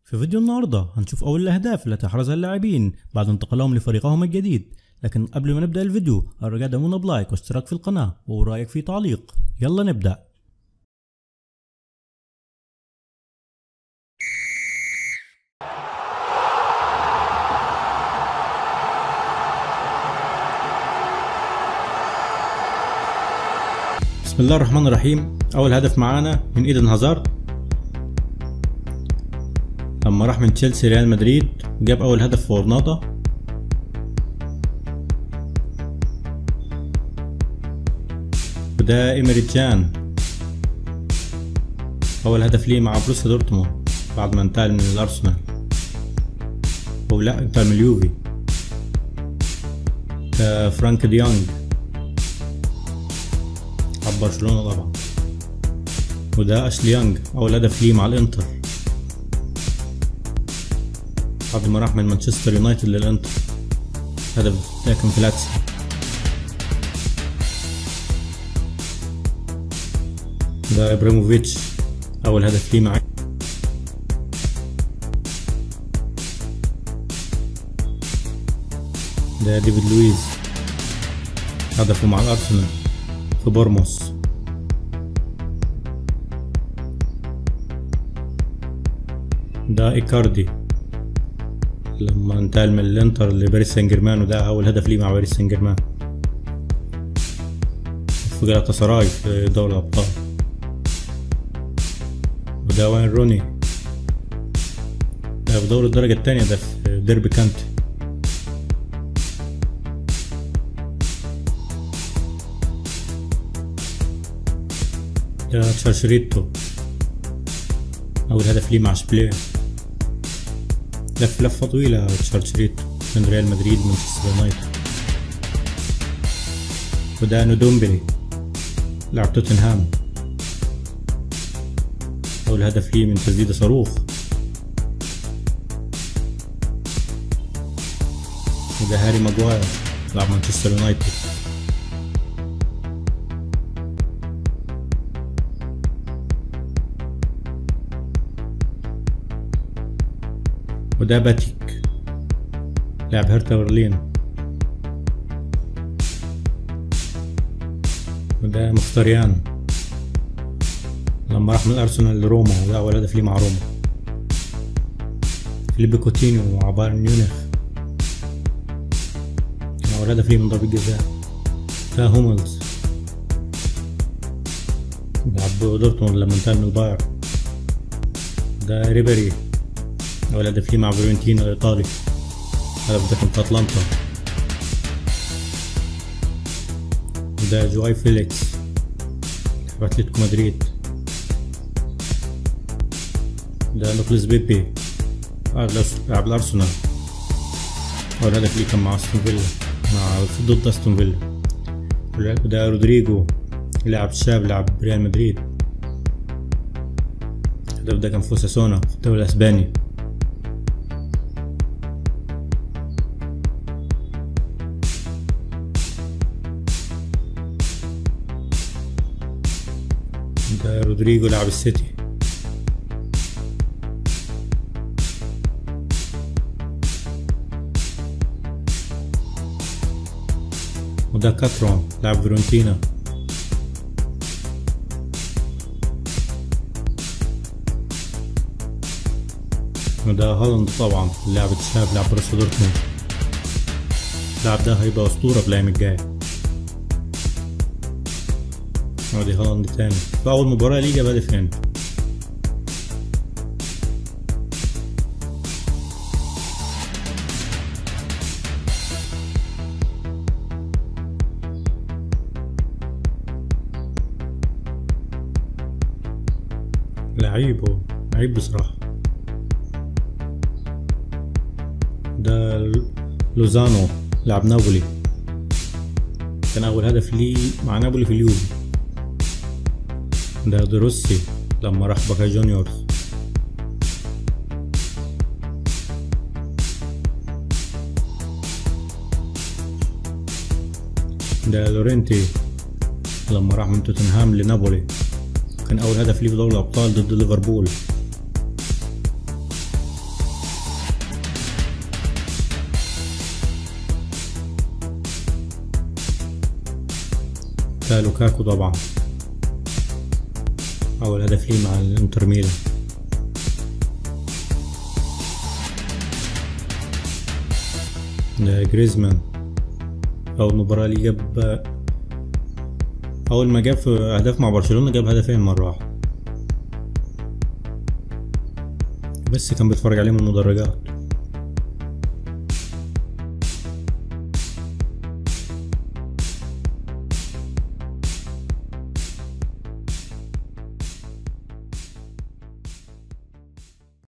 في فيديو النهاردة هنشوف أول الأهداف التي أحرزها اللاعبين بعد انتقالهم لفريقهم الجديد لكن قبل ما نبدأ الفيديو أرجع دعمونا بلايك واشتراك في القناة ورأيك في تعليق يلا نبدأ بسم الله الرحمن الرحيم أول هدف معانا من إيدن هازارد لما راح من تشيلسي ريال مدريد جاب أول هدف في ورناطة وده إيمري جان أول هدف ليه مع بروسيا دورتموند بعد ما انتقل من الأرسنال أو لأ انتقل من اليوفي ده فرانك ديانج على برشلونة طبعا وده أشلي يانج أول هدف ليه مع الإنتر بعد ما راح من مانشستر يونايتد للإنتر هدف ده كان في لاتسيو ده إبراهيموفيتش أول هدف ليه معاه ده ديفيد لويز هدفه مع الأرسنال في بورموس ده إيكاردي لما انتقل من الانتر لباريس سان جيرمان وده أول هدف ليه مع باريس سان جيرمان في جلاتا سراي في دوري الأبطال وده وين روني ده في دوري الدرجة التانية ده في ديربي كانتي ده تشارشريتو أول هدف ليه مع شبليه لف لفة طويلة تشارشريتو من ريال مدريد مانشستر يونايتد وده نودومبلي لاعب توتنهام أول هدف ليه من تسديدة صاروخ وده هاري ماجواير لاعب مانشستر يونايتد وده باتيك لاعب هرتا برلين وده مختاريان لما راح من الارسنال لروما وده اول هدف ليه مع روما فيليب كوتينيو مع بايرن ميونخ كان اول هدف ليه من ضربة جزاء ده هوملز لعب دورتموند لما انتقل من البايرن ده ريبري أول هدف ليه مع فيورنتينا الإيطالي الهدف ده كان في أتلانتا وده جواي فيليكس في أتلتيكو مدريد ده نيكولاس بيبي لاعب الأرسنال أول هدف ليه كان مع أستون فيلا مع ضد أستون فيلا وده رودريجو لاعب شاب لاعب ريال مدريد الهدف ده كان في اوساسونا في الدوري الأسباني ده رودريجو لاعب السيتي وده كاترون لاعب فيرونتينا وده هالاند طبعا اللاعب الشاب لاعب بروسيا دورتموند اللاعب ده هيبقى أسطورة في الأيام الجاية ادي هالاند تاني في اول مباراة ليه جاب هدف هنا لعيب هو لعيب بصراحة ده لوزانو لاعب نابولي كان أول هدف ليه مع نابولي في اليوفي ده دروسي لما راح باكا جونيورز ده لورينتي لما راح من توتنهام لنابولي كان أول هدف ليه في دوري الأبطال ضد ليفربول ده لوكاكو طبعا أول هدف ليه مع الانتر ميلان ده جريزمان أول مباراة ليه جاب أول ما جاب في أهداف مع برشلونة جاب هدفين مرة واحدة بس كان بيتفرج عليه من المدرجات